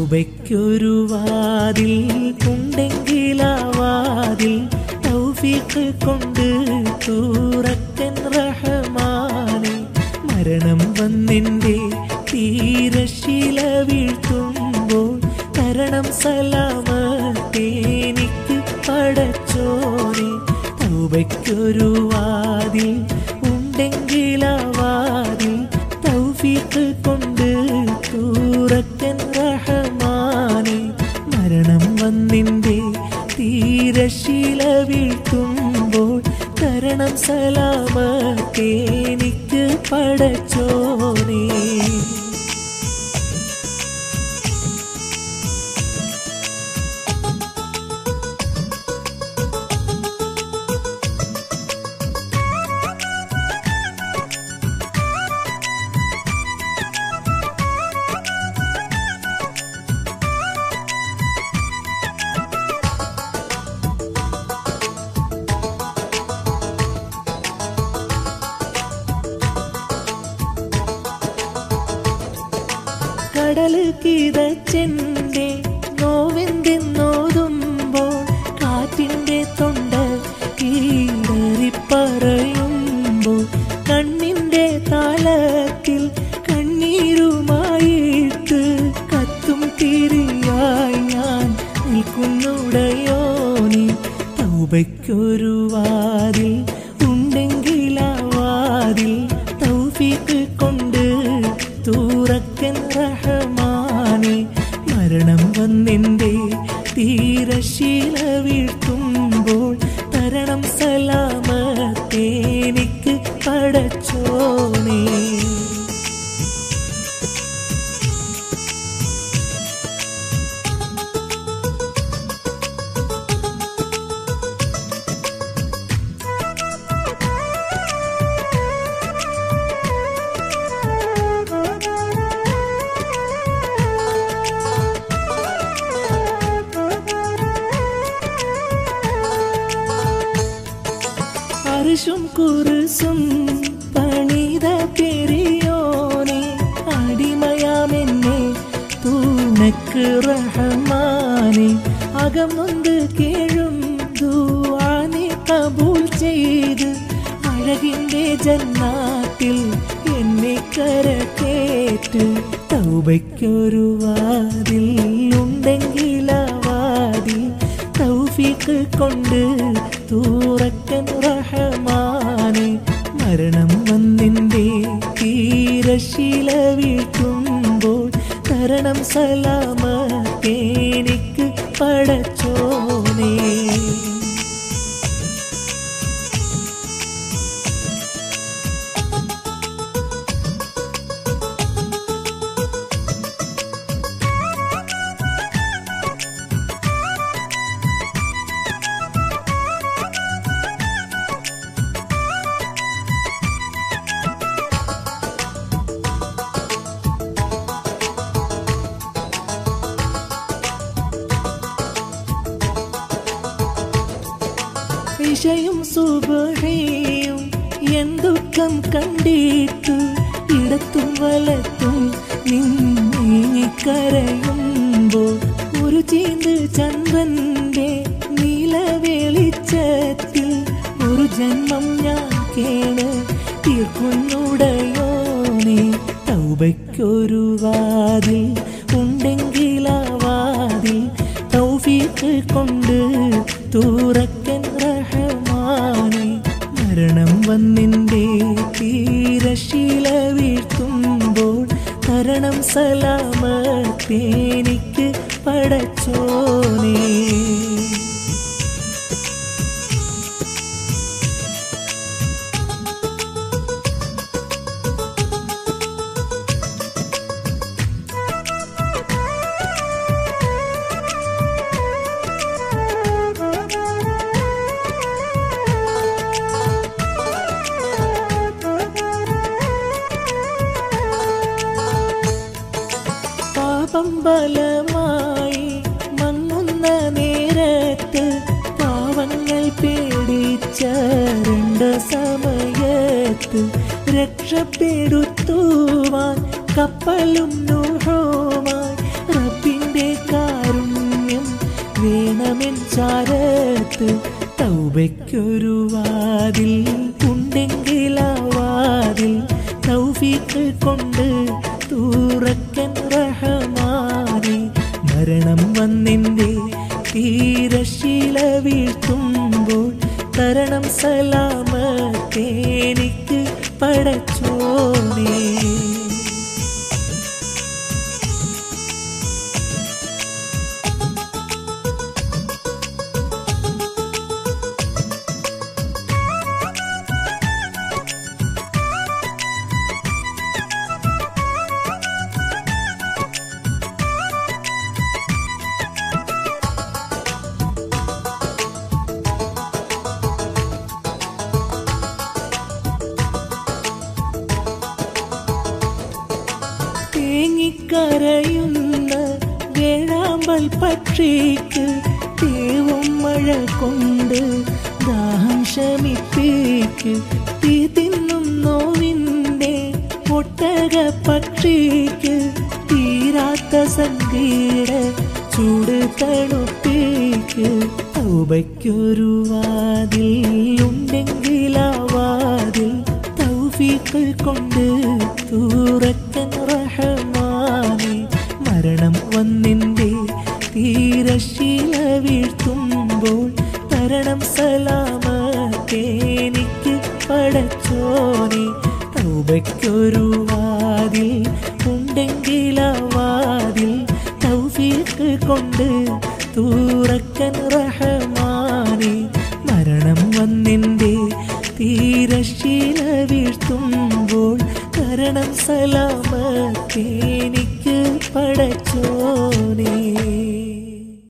തൗബയ്ക്കൊരു വാതിൽ ഉണ്ടെങ്കിൽ ആ വാതിൽ തൗഫീഖ് കൊണ്ട് തൂറക്കൻ റഹമാനെ മരണം വന്നെന്റെ തീരശീല വീഴ്ത്തുമ്പോൾ തരണം സലാമത്തേനിക്ക് പടച്ചോനെ തൗബയ്ക്കൊരു വാതിൽ ഉണ്ടെങ്കിൽ ആ വാതിൽ തൗഫീഖ് കൊണ്ട് തൂറക്കൻ റഹമാനെ മരണം വന്നിന്റെ തീരശീല വീഴ്ത്തുമ്പോൾ തരണം സലാമത്തേനിക്ക് പടച്ചോനേ കടല് കിതച്ചെന്റെ നോവെന്തെന്നോതുമ്പോൾ കാറ്റിന്റെ തൊണ്ട കീറി പറയുമ്പോൾ കണ്ണിന്റെ താലത്തിൽ കണ്ണീരുമായിട്ട് കത്തും തിരിയായി ഞാൻ നിൽക്കുന്നുടയോനി തൗബയ്ക്കൊരു വാതിൽ ഉണ്ടെങ്കിൽ ആ വാതിൽ തൗഫീഖ് കൊണ്ട് തൂറക്കൻ റഹമാനെ മരണം വന്നെന്റെ തീരശീല വീഴ്ത്തുമ്പോൾ തരണം സലാമത്തേനിക്ക് പടച്ചോനേ അരിശും കുറിസും പണിത പെരിയോനെ അടിമയാമെന്നെ തൂണക്ക് റഹമാനെ അകമൊന്ന് കേഴും ദുആനെ കബൂൽ ചെയ്ത് അഴകിന്റെ ജന്നാത്തിൽ എന്നെ കരക്കേറ്റ് തൗബയ്ക്കൊരു വാതിൽ ഉണ്ടെങ്കിൽ ആ വാതിൽ തൗഫീഖ് കൊണ്ട് തൂറക്കൻ റഹമാനെ മരണം വന്നിന്റെ തീരശീല വീഴ്ത്തുമ്പോൾ തരണം സലാമത്തേനിക്ക് പടച്ചോനേ ഇഷയും സുബഹയും എന്തുക്കം കണ്ടിട്ടു ഇടത്തും വലത്തും നിന്നിക്കരയുമ്പോൾ ഒരു ചീന്ത് ചന്ദ്രന്റെ നീല വെളിച്ചത്തിൽ ഒരു ജന്മം ഞാൻ കേണ് തീർക്കുന്നുടയോനെ തൗബയ്ക്കൊരു വാതിൽ ഉണ്ടെങ്കിൽ ആ വാതിൽ തൗഫീഖ് കൊണ്ട് തൂറക്കൻ റഹമാനെ മരണം വന്നിന്റെ തീരശീല വീഴ്ത്തുമ്പോൾ തരണം സലാമത്തേനിക്ക് പടച്ചോനേ പാപം ബലമായി മങ്ങുന്ന നേരത്ത് പാവങ്ങൾ പേടിച്ച രണ്ട് സമയത്ത് രക്ഷപ്പെടുത്തുവാൻ കപ്പലും നൂഹോമായി റബ്ബിന്റെ വേണമെൻ ചാരത്ത് തൗബയ്ക്കൊരു വാതിൽ ഉണ്ടെങ്കിൽ ആ വാതിൽ തൗഫീക്ക് കൊണ്ട് തൂറക്കൻ റഹമാനെ മരണം വന്നിൻ്റെ തീരശീല വീഴ്ത്തുമ്പോൾ തരണം സലാമത്തേനിക്ക് പടച്ചോനേ തേങ്ങിക്കരയുന്ന വേഴാമ്പൽ പക്ഷിക്ക് തേവും മഴ കൊണ്ട് ദാഹം ശമിപ്പിക്ക് തീ തിന്നും നോവിൻ്റെ ഒട്ടക പക്ഷിക്ക് തീരാത്ത സംഗീട ചൂട് തണുപ്പിക്ക് തൗബയ്ക്കൊരു വാതിൽ ഉണ്ടെങ്കിൽ ആ വാതിൽ തൗഫീഖ് കൊണ്ട് തൂറക്കൻ റഹമാനെ മരണം വന്നിൻ്റെ തീരശീല വീഴ്ത്തുമ്പോൾ തരണം സലാമത്തേനിക്ക് പടച്ചോനെ തൗബയ്ക്കൊരു വാതിൽ ഉണ്ടെങ്കിൽ ആ വാതിൽ തൗഫീഖ് കൊണ്ട് തൂറക്കൻ റഹമാനെ മരണം വന്നിൻ്റെ തീരശീല വീഴ്ത്തുമ്പോൾ കരണം സലാമത്തേനിക്ക് പടച്ചോനേ